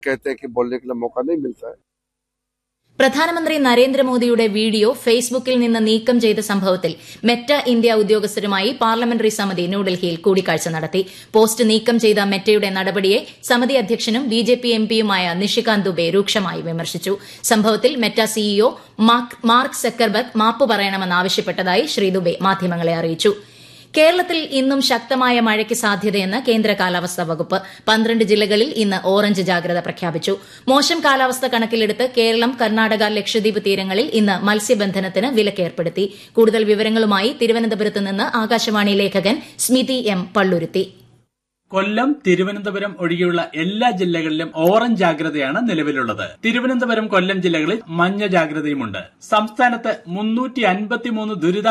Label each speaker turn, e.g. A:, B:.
A: कहते हैं कि बोलने के लिए मौका नहीं मिलता है
B: പ്രധാനമന്ത്രി നരേന്ദ്രമോദിയുടെ വീഡിയോ ഫേസ്ബുക്കിൽ നിന്ന് നീക്കം ചെയ്ത സംഭവത്തിൽ മെറ്റ ഇന്ത്യ ഉദ്യോഗസ്ഥരുമായി പാർലമെന്ററി സമിതി ന്യൂഡൽഹിയിൽ കൂടിക്കാഴ്ച നടത്തി പോസ്റ്റ് നീക്കം ചെയ്ത മെറ്റയുടെ നടപടിയെ സമിതി അധ്യക്ഷനും ബിജെപി എംപിയുമായ നിഷികാന്ത് ദുബെ രൂക്ഷമായി വിമർശിച്ചു സംഭവത്തിൽ മെറ്റ സിഇഒ മാർക്ക് സെക്കർബർഗ് മാപ്പ് പറയണമെന്നാവശ്യപ്പെട്ടതായി ശ്രീ ദുബെ മാധ്യമങ്ങളെ അറിയിച്ചു കേരളത്തിൽ ഇന്നും ശക്തമായ മഴയ്ക്ക് സാധ്യതയെന്ന് കേന്ദ്ര കാലാവസ്ഥാ വകുപ്പ് പന്ത്രണ്ട് ജില്ലകളിൽ ഇന്ന് ഓറഞ്ച് ജാഗ്രത പ്രഖ്യാപിച്ചു മോശം കാലാവസ്ഥ കണക്കിലെടുത്ത് കേരളം കർണാടക ലക്ഷദ്വീപ് തീരങ്ങളിൽ ഇന്ന് മത്സ്യബന്ധനത്തിന് വിലക്കേർപ്പെടുത്തി കൂടുതൽ വിവരങ്ങളുമായി തിരുവനന്തപുരത്ത് നിന്ന് ആകാശവാണി ലേഖകൻ സ്മിതി എം പള്ളുരുത്തി
C: കൊല്ലം തിരുവനന്തപുരം ഒഴികെയുള്ള എല്ലാ ജില്ലകളിലും ഓറഞ്ച് ജാഗ്രതയാണ് നിലവിലുള്ളത് തിരുവനന്തപുരം കൊല്ലം ജില്ലകളിൽ മഞ്ഞ ജാഗ്രതയുമുണ്ട് സംസ്ഥാനത്ത് മുന്നൂറ്റി അൻപത്തിമൂന്ന് ദുരിതാ